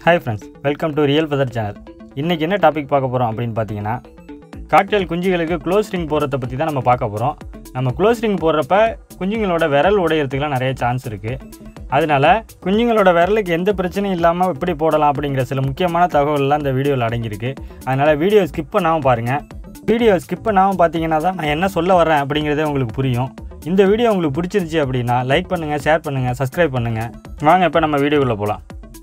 Hi friends welcome to real feather channel இன்றைக்கி என்ன topic பார்க்க போகிறோம் அப்படின்னு பார்த்தீங்கன்னா காக்டெயில் குஞ்சுகளுக்கு க்ளோஸ் ரிங் போடுறத பற்றி தான் நம்ம பார்க்க போகிறோம் நம்ம க்ளோஸ் ரிங் போடுறப்ப குஞ்சுங்களோட விரல் உடையறதுக்குலாம் நிறைய சான்ஸ் இருக்குது அதனால் குஞ்சுங்களோட விரலுக்கு எந்த பிரச்சனையும் இல்லாமல் எப்படி போடலாம் அப்படிங்கிற சில முக்கியமான தகவல்லாம் இந்த வீடியோவில் அடங்கியிருக்கு அதனால் வீடியோ ஸ்கிப் பண்ணாமல் பாருங்கள் வீடியோ ஸ்கிப் பண்ணாமல் பார்த்தீங்கன்னா தான் நான் என்ன சொல்ல வரேன் அப்படிங்கிறதே உங்களுக்கு புரியும் இந்த வீடியோ உங்களுக்கு பிடிச்சிருந்துச்சி அப்படின்னா லைக் பண்ணுங்கள் ஷேர் பண்ணுங்கள் சப்ஸ்கிரைப் பண்ணுங்கள் வாங்க இப்போ நம்ம வீடியோக்குள்ளே போகலாம்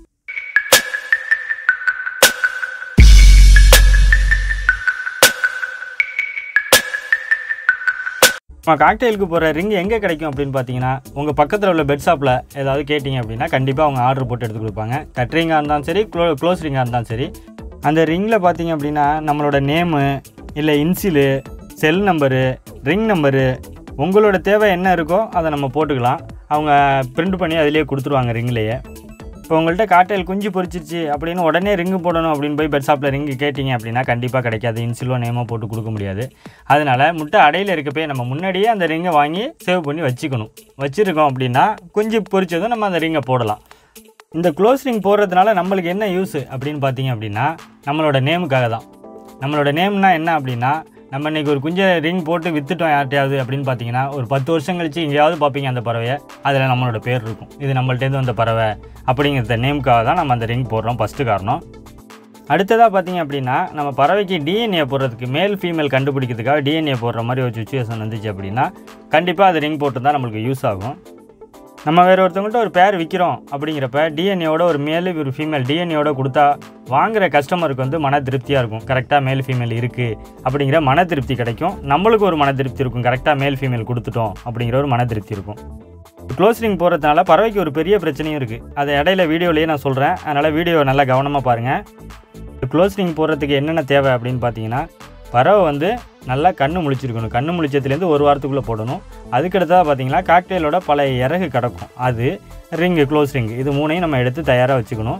நம்ம காக்டெயிலுக்கு போகிற ரிங் எங்கே கிடைக்கும் அப்படின்னு பார்த்தீங்கன்னா உங்கள் பக்கத்தில் உள்ள பெட் ஷாப்பில் ஏதாவது கேட்டிங்க அப்படின்னா கண்டிப்பாக அவங்க ஆர்டர் போட்டு எடுத்து கொடுப்பாங்க கட் ரிங்காக இருந்தாலும் சரி க்ளோ க்ளோஸ் ரிங்காக இருந்தாலும் சரி அந்த ரிங்கில் பார்த்தீங்க அப்படின்னா நம்மளோட நேமு இல்லை இன்சிலு செல் நம்பரு ரிங் நம்பரு உங்களோட தேவை என்ன இருக்கோ அதை நம்ம போட்டுக்கலாம் அவங்க பிரிண்ட் பண்ணி அதிலேயே கொடுத்துருவாங்க ரிங்லேயே இப்போ உங்கள்கிட்ட காட்டையில் குஞ்சு பொரிச்சிருச்சு அப்படின்னு உடனே ரிங்கு போடணும் அப்படின்னு போய் பெட் ஷாப்பில் ரிங்கு கேட்டிங்க அப்படின்னா கண்டிப்பாக கிடைக்காது இன்சிலோ நேமோ போட்டு கொடுக்க முடியாது அதனால் முட்டை அடையில் இருக்கப்பே நம்ம முன்னாடியே அந்த ரிங்கை வாங்கி சேவ் பண்ணி வச்சுக்கணும் வச்சுருக்கோம் அப்படின்னா குஞ்சு பொரிச்சதும் நம்ம அந்த ரிங்கை போடலாம் இந்த க்ளோஸ் ரிங் போடுறதுனால நம்மளுக்கு என்ன யூஸ் அப்படின்னு பார்த்தீங்க அப்படின்னா நம்மளோட நேமுக்காக தான் நம்மளோட நேம்னா என்ன அப்படின்னா நம்ம இன்றைக்கி ஒரு குஞ்சை ரிங் போட்டு விற்றுட்டோம் யார்ட்டையாவது அப்படின்னு பார்த்தீங்கன்னா ஒரு பத்து வருஷம் கழிச்சு எங்கேயாவது பார்ப்பீங்க அந்த பறவையை அதில் நம்மளோட பேர் இருக்கும் இது நம்மள்ட்டேருந்து வந்த பறவை அப்படிங்கிறத நேமுக்காக தான் நம்ம அந்த ரிங் போடுறோம் ஃபஸ்ட்டு காரணம் அடுத்ததாக பார்த்தீங்க அப்படின்னா நம்ம பறவைக்கு டிஎன்ஏ போடுறதுக்கு மேல் ஃபீமேல் கண்டுபிடிக்கிறதுக்காக டிஎன்ஏ போடுற மாதிரி ஒரு சுச்சுவேஷன் வந்துச்சு அப்படின்னா கண்டிப்பாக அது ரிங் போட்டு தான் நம்மளுக்கு யூஸ் ஆகும் நம்ம வேறு ஒருத்தவங்கள்ட்ட ஒரு பேர் விற்கிறோம் அப்படிங்கிறப்ப டிஎன்ஏவோட ஒரு மேல் ஒரு ஃபீமேல் டிஎன்ஏவோட கொடுத்தா வாங்குகிற கஸ்டமருக்கு வந்து மன திருப்தியாக இருக்கும் கரெக்டாக மேல் ஃபீமேல் இருக்குது அப்படிங்கிற மன திருப்தி கிடைக்கும் நம்மளுக்கு ஒரு மன திருப்தி இருக்கும் கரெக்டாக மேல் ஃபீமேல் கொடுத்துட்டோம் அப்படிங்கிற ஒரு மன திருப்தி இருக்கும் க்ளோஸ் ரிங் போகிறதுனால பறவைக்கு ஒரு பெரிய பிரச்சனையும் இருக்குது அதை இடையில வீடியோலேயே நான் சொல்கிறேன் அதனால் வீடியோ நல்லா கவனமாக பாருங்கள் க்ளோஸ் ரிங் போடுறதுக்கு என்னென்ன தேவை அப்படின்னு பார்த்தீங்கன்னா பறவை வந்து நல்லா கண்ணு முழிச்சிருக்கணும் கண்ணு முழிச்சதுலேருந்து ஒரு வாரத்துக்குள்ளே போடணும் அதுக்கடுத்ததாக பார்த்தீங்கன்னா காக்டெயிலோட பழைய இறகு கிடக்கும் அது ரிங்கு க்ளோஸ் ரிங் இது மூணையும் நம்ம எடுத்து தயாராக வச்சுக்கணும்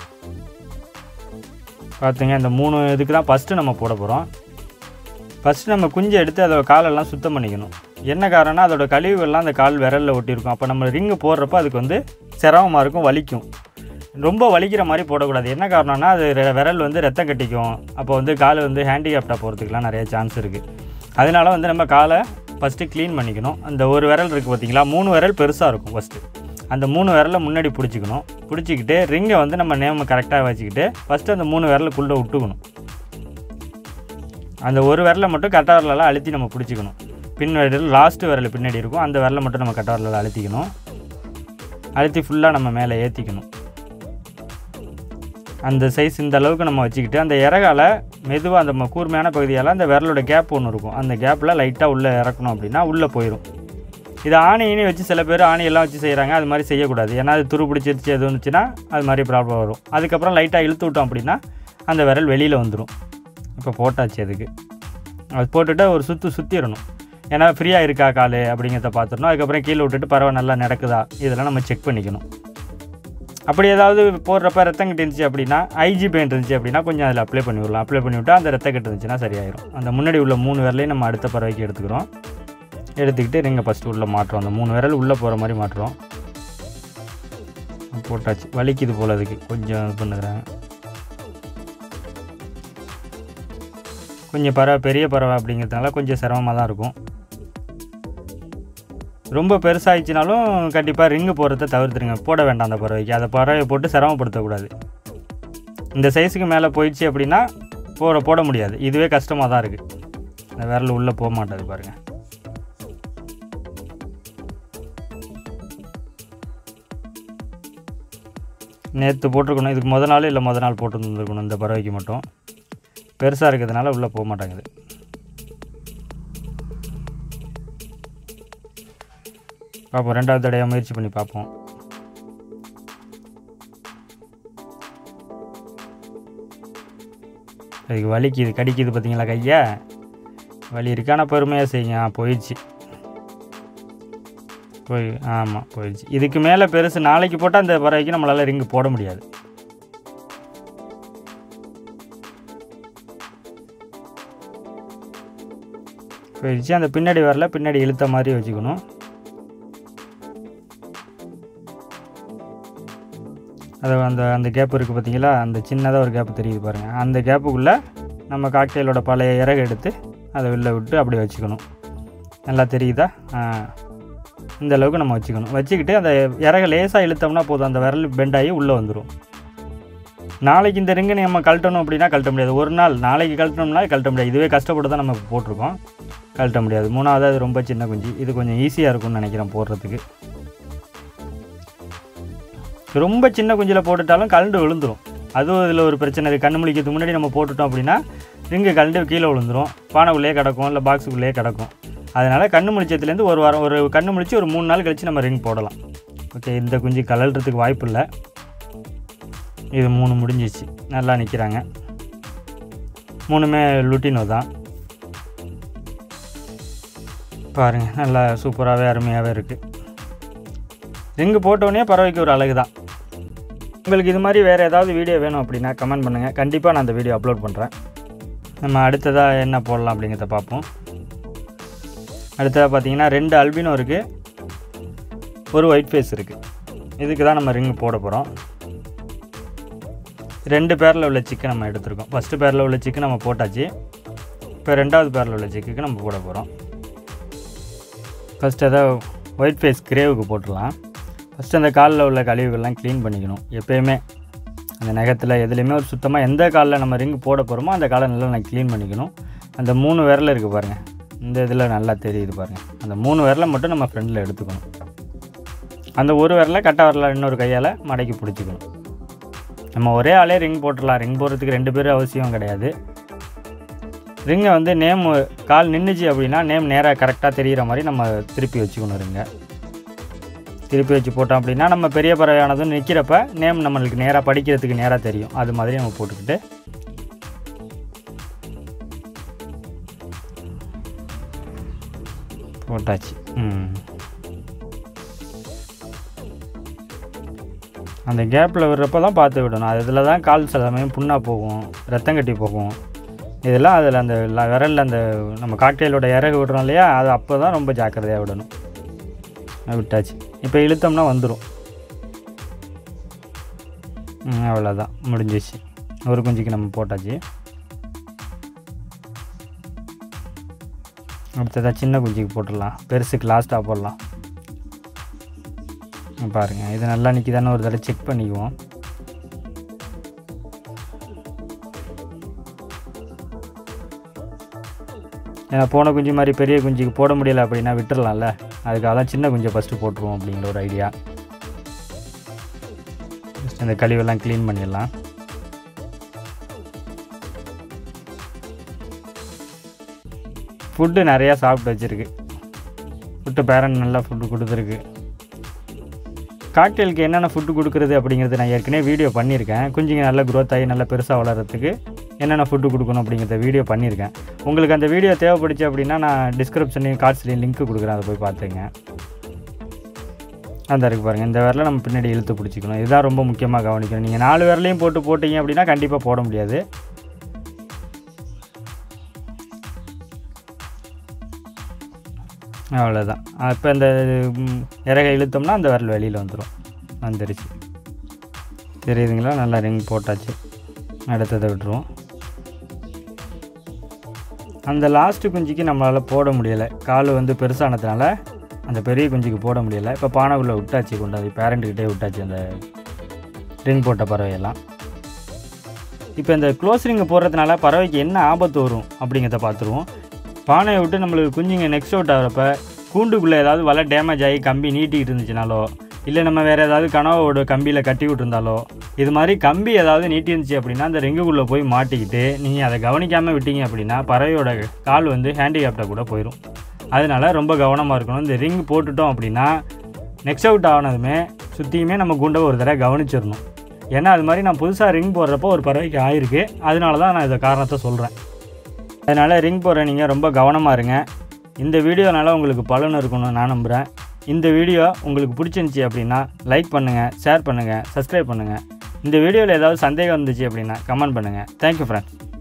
பார்த்துங்க இந்த மூணு இதுக்கு தான் ஃபஸ்ட்டு நம்ம போட போகிறோம் ஃபஸ்ட்டு நம்ம குஞ்சை எடுத்து அதோட காலெல்லாம் சுத்தம் பண்ணிக்கணும் என்ன காரணம்னா அதோட கழிவுகள்லாம் அந்த கால் விரலில் ஒட்டியிருக்கும் அப்போ நம்ம ரிங்கு போடுறப்ப அதுக்கு வந்து சிரமமாக இருக்கும் வலிக்கும் ரொம்ப வலிக்கிற மாதிரி போடக்கூடாது என்ன காரணம்னா அது ரெ- விரல் வந்து ரத்தம் கட்டிக்கும் அப்போ வந்து கால் வந்து ஹேண்டிகேப்டாக போகிறதுக்குலாம் நிறைய சான்ஸ் இருக்குது அதனால வந்து நம்ம காலை ஃபஸ்ட்டு க்ளீன் பண்ணிக்கணும் அந்த ஒரு விரல் இருக்குது பார்த்தீங்களா மூணு விரல் பெருசாக இருக்கும் ஃபஸ்ட்டு அந்த மூணு விரலை முன்னாடி பிடிச்சிக்கணும் பிடிச்சிக்கிட்டு ரிங்கை வந்து நம்ம நேம கரெக்டாக வச்சுக்கிட்டு ஃபஸ்ட்டு அந்த மூணு விரலுக்குள்ளே விட்டுக்கணும் அந்த ஒரு விரலை மட்டும் கட்ட விரலால் அழுத்தி நம்ம பிடிச்சிக்கணும் பின் விரல் லாஸ்ட்டு விரல் பின்னாடி இருக்கும் அந்த விரலை மட்டும் நம்ம கட்ட விரலால் அழுத்திக்கணும் அழுத்தி ஃபுல்லாக நம்ம மேலே ஏற்றிக்கணும் அந்த சைஸ் இந்த அளவுக்கு நம்ம வச்சுக்கிட்டு அந்த இறகால மெதுவாக அந்த ம- கூர்மையான பகுதியால் அந்த விரலோட கேப் ஒன்று இருக்கும் அந்த கேப்பில் லைட்டாக உள்ளே இறக்கணும் அப்படின்னா உள்ளே போயிடும் இது ஆணி ஈனி வச்சு சில பேர் ஆணியெல்லாம் வச்சு செய்கிறாங்க அது மாதிரி செய்யக்கூடாது ஏன்னா அது துரு பிடிச்சிருச்சு எது வந்துச்சுன்னா அது மாதிரி ப்ராப்ளம் வரும் அதுக்கப்புறம் லைட்டாக இழுத்து விட்டோம் அப்படின்னா அந்த விரல் வெளியில் வந்துடும் இப்போ போட்டாச்சு அதுக்கு அது போட்டுட்டு ஒரு சுற்று சுற்றிடணும் ஏன்னா ஃப்ரீயாக இருக்கா கால் அப்படிங்கிறத பார்த்துடணும் அதுக்கப்புறம் கீழே விட்டுட்டு பறவை நல்லா நடக்குதா இதெல்லாம் நம்ம செக் பண்ணிக்கணும் அப்படி ஏதாவது போடுறப்ப ரத்தம் கட்டு இருந்துச்சு அப்படின்னா ஐஜி பெயிண்ட் இருந்துச்சு அப்படின்னா கொஞ்சம் அதில் அப்ளை பண்ணி விடலாம் அப்ளை பண்ணி விட்டா அந்த ரத்த கட்டு இருந்துச்சுன்னா சரியாயிரும் அந்த முன்னாடி உள்ள மூணு விரலையும் நம்ம அடுத்த பறவைக்கு எடுத்துக்கிறோம் எடுத்துக்கிட்டு ரிங்கை ஃபஸ்ட்டு உள்ளே மாட்டுறோம் அந்த மூணு விரல் உள்ளே போகிற மாதிரி மாட்டுறோம் போட்டாச்சு வலிக்குது போல அதுக்கு கொஞ்சம் இது பண்ணுறேன் கொஞ்சம் பறவை பெரிய பறவை அப்படிங்கிறதுனால கொஞ்சம் சிரமமாக தான் இருக்கும் ரொம்ப பெருசாகிடுச்சினாலும் கண்டிப்பாக ரிங்கு போடுறத தவிர்த்துருங்க போட வேண்டாம் அந்த பறவைக்கு அந்த பறவையை போட்டு சிரமப்படுத்தக்கூடாது இந்த சைஸுக்கு மேலே போயிடுச்சு அப்படின்னா போட போட முடியாது இதுவே கஷ்டமாக தான் இருக்குது அந்த விரல் உள்ளே போக மாட்டாது பாருங்கள் நேற்று போட்டிருக்கணும் இதுக்கு முத நாள் இல்லை முத நாள் போட்டு வந்துருக்கணும் இந்த பறவைக்கு மட்டும் பெருசாக இருக்கிறதுனால உள்ளே போக மாட்டேங்குது பார்ப்போம் ரெண்டாவது தடவை முயற்சி பண்ணி பார்ப்போம் அதுக்கு வலிக்குது கடிக்குது பார்த்தீங்களா கையை வலி இருக்கான பொறுமையாக செய்யுங்க ஆ போயிடுச்சு போய் ஆமாம் போயிடுச்சு இதுக்கு மேலே பெருசு நாளைக்கு போட்டால் அந்த பறவைக்கு நம்மளால் ரிங்கு போட முடியாது போயிடுச்சு அந்த பின்னாடி வரல பின்னாடி இழுத்த மாதிரி வச்சுக்கணும் அது அந்த அந்த கேப் இருக்குது பார்த்தீங்களா அந்த சின்னதாக ஒரு கேப் தெரியுது பாருங்கள் அந்த கேப்புக்குள்ளே நம்ம காக்டெயிலோட பழைய இறகு எடுத்து அதை வெளில விட்டு அப்படியே வச்சுக்கணும் நல்லா தெரியுதா ஆ. இந்த அளவுக்கு நம்ம வச்சுக்கணும் வச்சுக்கிட்டு அந்த இறக லேசாக இழுத்தோம்னா போதும் அந்த விரல் பெண்ட் ஆகி உள்ளே வந்துடும் நாளைக்கு இந்த ரிங்கை நம்ம கழட்டணும் அப்படின்னா கழட்ட முடியாது ஒரு நாள் நாளைக்கு கழட்டணும்னா கழட்ட முடியாது இதுவே கஷ்டப்பட்டு தான் நம்ம போட்டிருக்கோம் கழட்ட முடியாது மூணாவது அது ரொம்ப சின்ன குஞ்சு இது கொஞ்சம் ஈஸியாக இருக்கும்னு நினைக்கிறேன் போடுறதுக்கு ரொம்ப சின்ன குஞ்சில் போட்டுட்டாலும் கழண்டு விழுந்துரும் அதுவும் இதில் ஒரு பிரச்சனை இருக்குது கண்ணு முழிக்கிறதுக்கு முன்னாடி நம்ம போட்டுட்டோம் அப்படின்னா ரிங்கு கழண்டு கீழே விழுந்துரும் பானைக்குள்ளேயே கிடக்கும் இல்லை பாக்ஸுக்குள்ளேயே கிடக்கும் அதனால் கண்ணு முழிச்சதுலேருந்து ஒரு வாரம் ஒரு கண்ணு முழிச்சு ஒரு மூணு நாள் கழித்து நம்ம ரிங் போடலாம் ஓகே இந்த குஞ்சு கலல்றதுக்கு வாய்ப்பு இல்லை இது மூணு முடிஞ்சிச்சு நல்லா நிற்கிறாங்க மூணுமே லுட்டினோ தான் பாருங்கள் நல்லா சூப்பராகவே அருமையாகவே இருக்குது ரிங்கு போட்டோடனே பறவைக்கு ஒரு அழகு தான் உங்களுக்கு இது மாதிரி வேறு ஏதாவது வீடியோ வேணும் அப்படின்னா கமெண்ட் பண்ணுங்கள் கண்டிப்பாக நான் அந்த வீடியோ அப்லோட் பண்ணுறேன் நம்ம அடுத்ததாக என்ன போடலாம் அப்படிங்கிறத பார்ப்போம் அடுத்ததாக பார்த்தீங்கன்னா ரெண்டு அல்பினோ இருக்குது ஒரு ஒயிட் ஃபேஸ் இருக்குது இதுக்கு தான் நம்ம ரிங் போட போகிறோம் ரெண்டு பேரில் உள்ள சிக்கன் நம்ம எடுத்திருக்கோம் ஃபஸ்ட்டு பேரில் உள்ள சிக்கன் நம்ம போட்டாச்சு இப்போ ரெண்டாவது பேரில் உள்ள சிக்குக்கு நம்ம போட போகிறோம் ஃபஸ்ட் ஏதாவது ஒயிட் ஃபேஸ் கிரேவுக்கு போட்டுடலாம் ஃபஸ்ட்டு அந்த காலில் உள்ள கழிவுகள்லாம் க்ளீன் பண்ணிக்கணும் எப்பயுமே அந்த நகத்தில் எதுலேயுமே ஒரு சுத்தமாக எந்த காலில் நம்ம ரிங் போட போகிறோமோ அந்த காலை நல்லா நான் க்ளீன் பண்ணிக்கணும் அந்த மூணு விரல் இருக்குது பாருங்கள் இந்த இதில் நல்லா தெரியுது பாருங்கள் அந்த மூணு விரலை மட்டும் நம்ம ஃப்ரெண்டில் எடுத்துக்கணும் அந்த ஒரு விரலை கட்ட விரலை இன்னொரு கையால் மடக்கி பிடிச்சிக்கணும் நம்ம ஒரே ஆளே ரிங் போட்டுடலாம் ரிங் போடுறதுக்கு ரெண்டு பேரும் அவசியம் கிடையாது ரிங்கை வந்து நேம் கால் நின்றுச்சு அப்படின்னா நேம் நேராக கரெக்டாக தெரிகிற மாதிரி நம்ம திருப்பி வச்சுக்கணும் ரிங்கை திருப்பி வச்சு போட்டோம் அப்படின்னா நம்ம பெரிய பறவையானதும் நிற்கிறப்ப நேம் நம்மளுக்கு நேராக படிக்கிறதுக்கு நேராக தெரியும் அது மாதிரி நம்ம போட்டுக்கிட்டு போட்டாச்சு ம் அந்த கேப்பில் விடுறப்ப தான் பார்த்து விடணும் அது இதில் தான் கால் சில சமயம் புண்ணாக போகும் ரத்தம் கட்டி போகும் இதெல்லாம் அதில் அந்த ல- விரல்ல அந்த நம்ம காக்டெயிலோட இறகு விடுறோம் இல்லையா அது அப்போ தான் ரொம்ப ஜாக்கிரதையாக விடணும் அது விட்டாச்சு இப்போ இழுத்தோம்னா வந்துடும் அவ்வளோதான் முடிஞ்சிச்சு ஒரு குஞ்சுக்கு நம்ம போட்டாச்சு அடுத்ததாக சின்ன குஞ்சுக்கு போட்டுடலாம் பெருசுக்கு லாஸ்ட்டாக போடலாம் இங்க பாருங்க இது நல்லா நிற்கிதானே ஒரு தடவை செக் பண்ணிக்குவோம் ஏன்னா போன குஞ்சு மாதிரி பெரிய குஞ்சுக்கு போட முடியல அப்படின்னா விட்டுறலாம்ல அதுக்காக தான் சின்ன குஞ்சை ஃபஸ்ட்டு போட்டுருவோம் அப்படிங்கிற ஒரு ஐடியா ஜஸ்ட் அந்த கழிவெல்லாம் க்ளீன் பண்ணிடலாம் ஃபுட்டு நிறையா சாப்பிட்டு வச்சுருக்கு ஃபுட்டு பேரண்ட் நல்லா ஃபுட்டு கொடுத்துருக்கு காக்டெயிலுக்கு என்னென்ன ஃபுட்டு கொடுக்குறது அப்படிங்கிறது நான் ஏற்கனவே வீடியோ பண்ணியிருக்கேன் குஞ்சுங்க நல்லா growth ஆகி நல்லா பெருசாக வளர்கிறதுக்கு என்னென்ன ஃபுட்டு கொடுக்கணும் அப்படிங்கிறத வீடியோ பண்ணியிருக்கேன் உங்களுக்கு அந்த வீடியோ தேவைப்படுச்சு அப்படின்னா நான் டிஸ்கிரிப்ஷன்லையும் கார்ட்ஸ்லையும் லிங்க் கொடுக்குறேன் அதை போய் பார்த்துங்க அந்த இருக்கு பாருங்கள் இந்த விரல நம்ம பின்னாடி இழுத்து பிடிச்சிக்கணும் இதுதான் ரொம்ப முக்கியமாக கவனிக்கணும் நீங்கள் நாலு விரலையும் போட்டு போட்டீங்க அப்படின்னா கண்டிப்பாக போட முடியாது அவ்வளோதான் இப்போ இந்த ம், இறகை இழுத்தோம்னா அந்த விரல் வெளியில் வந்துடும் வந்துருச்சு தெரியுதுங்களா நல்லா ரிங் போட்டாச்சு அடுத்ததை விட்டுருவோம் அந்த லாஸ்ட்டு குஞ்சுக்கு நம்மளால் போட முடியலை கால் வந்து பெருசானதுனால அந்த பெரிய குஞ்சுக்கு போட முடியலை இப்போ பானைக்குள்ளே விட்டாச்சு கொண்டாந்து பேரண்ட்டுக்கிட்டே விட்டாச்சு அந்த ரிங் போட்ட பறவையெல்லாம் இப்போ இந்த க்ளோஸ் ரிங்கு போடுறதுனால பறவைக்கு என்ன ஆபத்து வரும் அப்படிங்கிறத பார்த்துருவோம் பானையை விட்டு நம்மளுக்கு குஞ்சுங்க நெக்ஸ்ட் அவுட் ஆகிறப்ப கூண்டுக்குள்ளே ஏதாவது வலை டேமேஜ் ஆகி கம்பி நீட்டிக்கிட்டு இருந்துச்சுனாலோ இல்லை நம்ம வேறு ஏதாவது கனவோட கம்பியில் கட்டி விட்டுருந்தாலோ இது மாதிரி கம்பி ஏதாவது நீட்டி இருந்துச்சு அப்படின்னா அந்த ரிங்குக்குள்ளே போய் மாட்டிக்கிட்டு நீங்கள் அதை கவனிக்காமல் விட்டீங்க அப்படின்னா பறவையோட கால் வந்து ஹேண்டிகேப்டாக கூட போயிடும் அதனால ரொம்ப கவனமாக இருக்கணும் இந்த ரிங் போட்டுட்டோம் அப்படின்னா நெக்ஸ்ட் அவுட் ஆனதுமே சுற்றியுமே நம்ம குண்டை ஒரு தடவை கவனிச்சிடணும் ஏன்னா அது மாதிரி நான் புதுசாக ரிங் போடுறப்போ ஒரு பறவைக்கு ஆயிருக்கு அதனால தான் நான் இந்த காரணத்தை சொல்கிறேன் அதனால் ரிங் போடுற நீங்கள் ரொம்ப கவனமாக இருங்க இந்த வீடியோனால உங்களுக்கு பலன் இருக்கணும்னு நான் நம்புகிறேன் இந்த வீடியோ உங்களுக்கு பிடிச்சிருந்துச்சி அப்படின்னா லைக் பண்ணுங்கள் ஷேர் பண்ணுங்கள் சப்ஸ்கிரைப் பண்ணுங்கள் இந்த வீடியோவில் ஏதாவது சந்தேகம் இருந்துச்சு அப்படின்னா கமெண்ட் பண்ணுங்கள் தேங்க்யூ ஃப்ரெண்ட்ஸ்